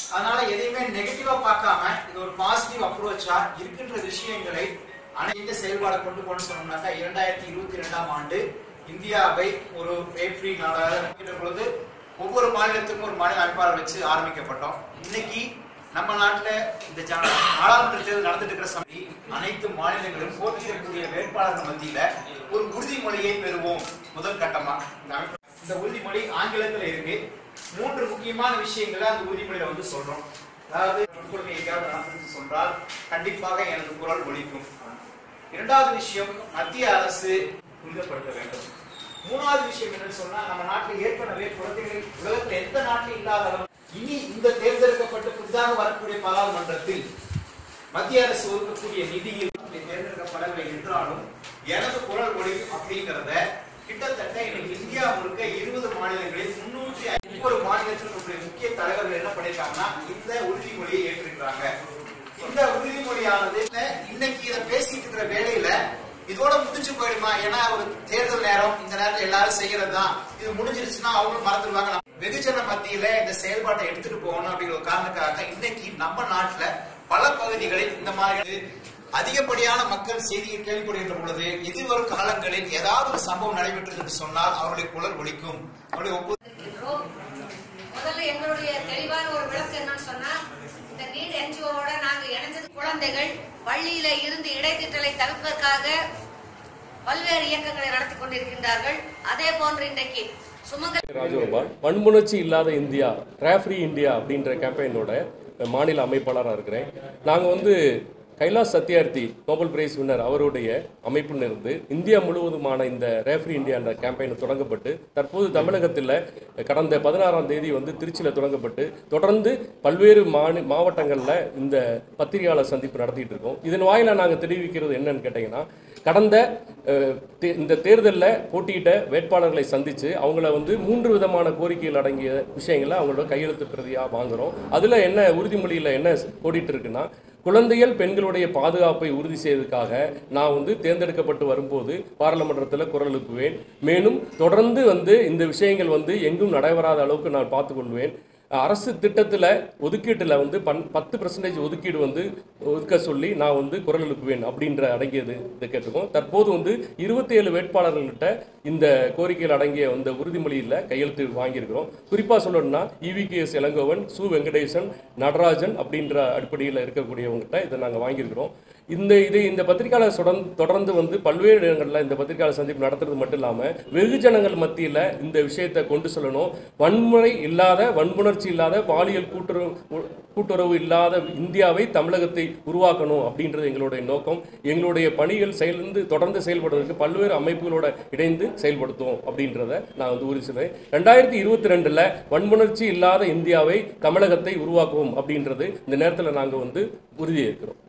அதனால எதையுமே நெகட்டிவா பார்க்காம இது ஒரு பாசிட்டிவ் அப்ரோச்சா இருக்கின்ற விஷயங்களை அனைத்து செயல்பாட கொண்டு போன சொன்னோம்னாக்கா இரண்டாயிரத்தி இருபத்தி ரெண்டாம் ஆண்டு இந்தியாவை ஒரு ஃப்ரீ நாடாக இருக்கின்ற பொழுது ஒவ்வொரு மாநிலத்துக்கும் ஒரு மாநில அமைப்பாளர் வச்சு ஆரம்பிக்கப்பட்டோம் இன்னைக்கு நம்ம நாட்டுல இந்த ஜன- நாடாளுமன்ற தேர்தல் நடந்துட்டு இருக்கிற சமயம் அனைத்து மாநிலங்களும் போட்டியிடக்கூடிய வேட்பாளர்கள் மத்தியில ஒரு உறுதிமொழியை பெறுவோம் முதல் கட்டமா இந்த அமைப்பு இந்த உறுதிமொழி ஆங்கிலத்துல இருக்கு மூன்று முக்கியமான விஷயங்களை அந்த உறுதிமொழியில வந்து சொல்றோம் அதாவது கொடுமை எங்கேயாவது நடந்துச்சு சொன்னால் கண்டிப்பாக எனது குரல் ஒலிக்கும் இரண்டாவது விஷயம் மத்திய அரசு புரிதப்படுத்த வேண்டும் மூணாவது விஷயம் என்னன்னு சொன்னா நம்ம நாட்டில் ஏற்கனவே குழந்தைகள் உலகத்தில் எந்த நாட்டிலும் இல்லாத அளவு இனி இந்த தேர்ந்தெடுக்கப்பட்டு புதிதாக வரக்கூடிய பாராளுமன்றத்தில் மத்திய அரசு ஒதுக்கக்கூடிய நிதியில் தேர்ந்தெடுக்கப்படவில்லை என்றாலும் எனது குரல் ஒளி அப்படிங்கிறத கிட்டத்தட்ட இன்னைக்கு இந்தியா முழுக்க இருபது மாநிலங்களில் முன்னூற்றி ஒவ்வொரு மாநிலத்தில் இருக்கக்கூடிய முக்கிய தலைவர்கள் என்ன பண்ணிருக்காங்கன்னா இந்த உறுதிமொழியை ஏற்றிருக்கிறாங்க இந்த உறுதிமொழியானது இன்னைக்கு இதை பேசிட்டு இருக்கிற வேலையில இதோட முடிஞ்சு போயிடுமா ஏன்னா ஒரு தேர்தல் நேரம் இந்த நேரத்துல எல்லாரும் செய்யறது தான் இது முடிஞ்சிருச்சுன்னா அவங்களும் மறந்துடுவாங்க வெகுஜன மத்தியில இந்த செயல்பாட்டை எடுத்துட்டு போகணும் அப்படிங்கிற ஒரு காரணத்துக்காக இன்னைக்கு நம்ம நாட்டுல பல பகுதிகளில் இந்த மாதிரி அதிகப்படியான மக்கள் செய்தியை கேள்விப்படுகின்ற பொழுது எதிர்வரும் காலங்களில் ஏதாவது ஒரு சம்பவம் நடைபெற்றது என்று சொன்னால் அவருடைய குரல் ஒலிக்கும் அவருடைய ஒப்பு இருக்கின்றோம். முதல்ல எங்களுடைய தெளிவான ஒரு விளக்கம் என்னன்னு சொன்னா இந்த நீட் என்ஜிஓவோட நாங்க இணைஞ்சது குழந்தைகள் பள்ளியில இருந்து இடைநிற்றலை தடுப்பதற்காக பல்வேறு இயக்கங்களை நடத்தி கொண்டிருக்கின்றார்கள் அதே போன்று இன்றைக்கு சுமங்கல் ராஜகோபால் வன்முணர்ச்சி இல்லாத இந்தியா ரேஃப்ரி இந்தியா அப்படின்ற கேம்பெயினோட மாநில அமைப்பாளராக இருக்கிறேன் நாங்கள் வந்து Kailash Satyarthi Nobel prize winner அவருடைய அமைப்பிலிருந்து இந்தியா முழுவதுமான இந்த ரேஃப்ரி இந்தியா என்ற கேம்பெயின் தொடங்கப்பட்டு தற்போது தமிழகத்தில் கடந்த பதினாறாம் தேதி வந்து திருச்சியில் தொடங்கப்பட்டு தொடர்ந்து பல்வேறு மாநி மாவட்டங்களில் இந்த பத்திரிகையாளர் சந்திப்பு நடத்திட்டு இருக்கோம் இதன் வாயிலாக நாங்கள் தெரிவிக்கிறது என்னன்னு கேட்டிங்கன்னா கடந்த அஹ், தே- இந்த தேர்தலில் போட்டியிட்ட வேட்பாளர்களை சந்தித்து அவங்கள வந்து மூன்று விதமான கோரிக்கைகள் அடங்கிய விஷயங்களை அவங்களோட கையெழுத்து பிரதியாக வாங்குறோம் அதில் என்ன உறுதிமொழியில் என்ன போட்டிட்டு இருக்குன்னா குழந்தைகள் பெண்களுடைய பாதுகாப்பை உறுதி செய்வதற்காக நான் வந்து தேர்ந்தெடுக்கப்பட்டு வரும்போது பாராளுமன்றத்தில் குரல் எழுப்புவேன் மேலும் தொடர்ந்து வந்து இந்த விஷயங்கள் வந்து எங்கும் நடைபெறாத அளவுக்கு நான் பார்த்துக்கொள்வேன் அரசு திட்டத்தில் ஒதுக்கீட்டில் வந்து பன் பத்து பர்சன்டேஜ் ஒதுக்கீடு வந்து ஒதுக்க சொல்லி நான் வந்து குரல் எழுப்புவேன் அப்படின்ற அடங்கியது இதை கேட்டிருக்கோம் தற்போது வந்து இருபத்தி ஏழு வேட்பாளர்கள்கிட்ட இந்த கோரிக்கைகள் அடங்கிய இந்த உறுதிமொழியில் கையெழுத்து வாங்கியிருக்கிறோம் குறிப்பாக சொல்லணும்னா இவிகேஎஸ் இளங்கோவன் சு வெங்கடேசன் நடராஜன் அப்படின்ற அடிப்படையில் இருக்கக்கூடியவங்ககிட்ட இதை நாங்கள் வாங்கியிருக்கிறோம் இந்த இது இந்த பத்திரிகையாளர் தொடர்ந்து தொடர்ந்து வந்து பல்வேறு இடங்களில் இந்த பத்திரிகையாளர் சந்திப்பு நடத்துறது மட்டும் இல்லாமல் வெகுஜனங்கள் மத்தியில் இந்த விஷயத்தை கொண்டு சொல்லணும் வன்முறை இல்லாத வன்புணர்ச்சி இல்லாத பாலியல் கூட்டுறவு கூட்டுறவு இல்லாத இந்தியாவை தமிழகத்தை உருவாக்கணும் அப்படின்றது எங்களுடைய நோக்கம் எங்களுடைய பணிகள் செயலிருந்து தொடர்ந்து செயல்படுவதற்கு பல்வேறு அமைப்புகளோட இணைந்து செயல்படுத்துவோம் அப்படின்றத நான் வந்து உறுதி செய்கிறேன் ரெண்டாயிரத்தி இருபத்தி ரெண்டில் வன்புணர்ச்சி இல்லாத இந்தியாவை தமிழகத்தை உருவாக்குவோம் அப்படின்றது இந்த நேரத்தில் நாங்கள் வந்து உறுதியேற்கிறோம்